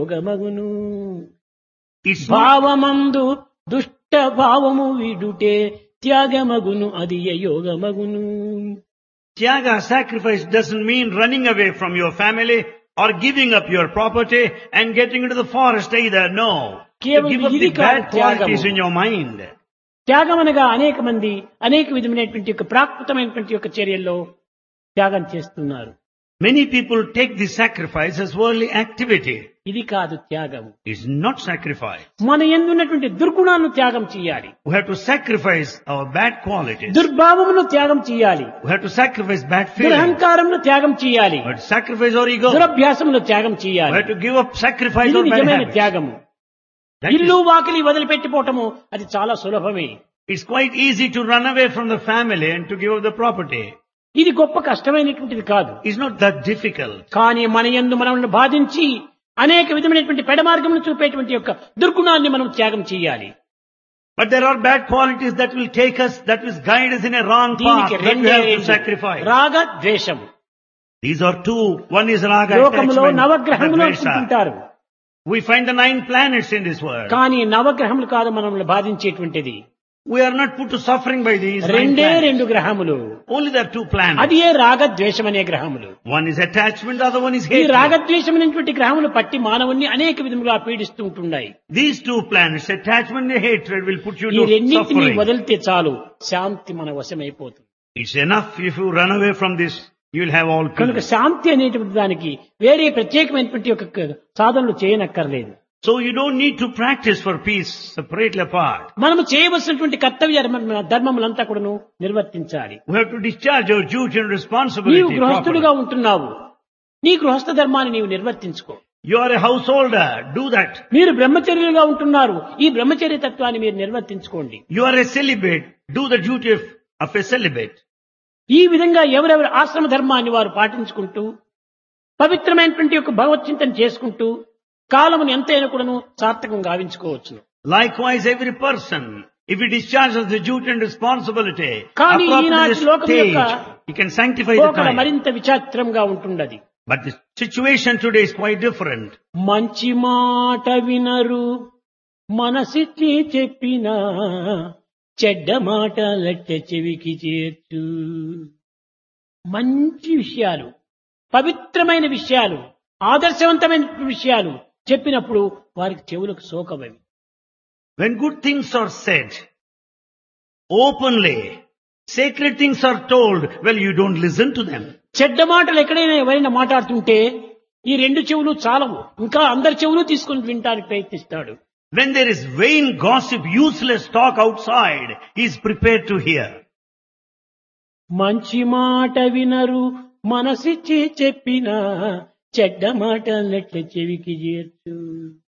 యోగమగును It's not, భావమందు దుష్ట భావము విడుటే త్యాగమగును అది యోగమగును Tyaga, sacrifice doesn't mean running away from your family or giving up your property and getting into the forest either. No. You కేవలం give up ఇది the కాదు bad qualities త్యాగము. in your mind. త్యాగం అనగా అనేక మంది అనేక విధమైనటువంటి యొక్క ప్రాకృతమైనటువంటి యొక్క చర్యల్లో త్యాగం చేస్తున్నారు Many people take this sacrifice as worldly activity. ఇది కాదు త్యాగం It's not sacrifice. మన ఎందున్నటువంటి దుర్గుణాలను త్యాగం చేయాలి We have to sacrifice our bad qualities. దుర్భావమును త్యాగం చేయాలి We have to sacrifice bad feelings. దురహంకారమును త్యాగం చేయాలి We have to sacrifice our ego. We దురభ్యాసమును త్యాగం చేయాలి have to give up, sacrifice ఇది our bad నిజమైన habits. త్యాగము That is- ఇల్లు వాకిలి వదిలిపెట్టిపోవటము అది చాలా సులభమే It's quite easy to run away from the family and to give up the property. ఇది గొప్ప కష్టమైనటువంటిది కాదు It's not that difficult. కానీ మన యందు మనల్ని బాధించి అనేక విధమైనటువంటి పెడమార్గమును చూపేటువంటి యొక్క దుర్గుణాన్ని మనం త్యాగం చేయాలి But there are bad qualities that will take us, that will guide us in a wrong path. దీనికి That we రెండే have to రెండు. sacrifice. రాగ ద్వేషం These are two. One is raga లోకములో attachment, నవగ్రహములు the dvesha. అనుకుంటుంటారు We find the nine planets in this world. కానీ నవగ్రహములు కాదు మనల్ని బాధించేటువంటిది We are not put to suffering by these nine రెండే planets. రెండు గ్రహములు Only there are two planets. అది ఏ రాగద్వేషం అనే గ్రహములు One is attachment, the other one is ఈ hatred. రాగద్వేషం అనేటువంటి గ్రహములు పట్టి మానవుణ్ణి అనేక విధములుగా పీడిస్తూ ఉంటున్నాయి These two planets, attachment and hatred, will put you ఈ to రెండింటిని suffering. వదిలితే చాలు శాంతి మన వశమైపోతుంది It's enough if you run away from this, you will have all కనుక peace. శాంతి అనేటువంటి దానికి వేరే ప్రత్యేకమైనటువంటి ఒక సాధనలు చేయనక్కర్లేదు So you don't need to practice for peace separately apart. మనము చేయవలసినటువంటి కర్తవ్య ధర్మ- ధర్మములంతా కూడాను నిర్వర్తించాలి We have to discharge our duty and నీవు responsibility గృహస్థుడిగా properly. ఉంటున్నావు నీ గృహస్థ ధర్మాన్ని నీవు నిర్వర్తించుకో You are a householder, do that. మీరు బ్రహ్మచర్యులుగా ఉంటున్నారు ఈ బ్రహ్మచర్య తత్వాన్ని మీరు నిర్వర్తించుకోండి You are a celibate, do the duty of, of a celibate. ఈ విధంగా ఎవరెవరు ఆశ్రమ ధర్మాన్ని వారు పాటించుకుంటూ పవిత్రమైనటువంటి యొక్క భగవచ్చింతన చేసుకుంటూ కాలమును ఎంతైనా కూడాను సార్థకం గావించుకోవచ్చు Likewise, every person, if he discharges the duty and responsibility, కానీ appropriate ఈనాటి to the లోకం stage, యొక్క he can sanctify the పోకడ time. మరింత విచాత్రంగా ఉంటున్నది But the situation today is quite different. మంచి మాట వినరు మనసిచ్చి చెప్పిన చెడ్డ మాట లట్టె చెవికి చేర్చు మంచి విషయాలు పవిత్రమైన విషయాలు ఆదర్శవంతమైన విషయాలు చెప్పినప్పుడు వారికి చెవులకు సోకవవి When good things are said, openly, sacred things are told, well, you don't listen to them. చెడ్డ మాటలు ఎక్కడైనా ఎవరైనా మాట్లాడుతుంటే ఈ రెండు చెవులు చాలవు ఇంకా అందరి చెవులు తీసుకుని వినటానికి ప్రయత్నిస్తాడు When there is vain gossip, useless talk outside, he is prepared to hear. మంచి మాట వినరు మనసిచ్చి చెప్పిన చెడ్డ మాట లెట్ల చెవికి చేర్చు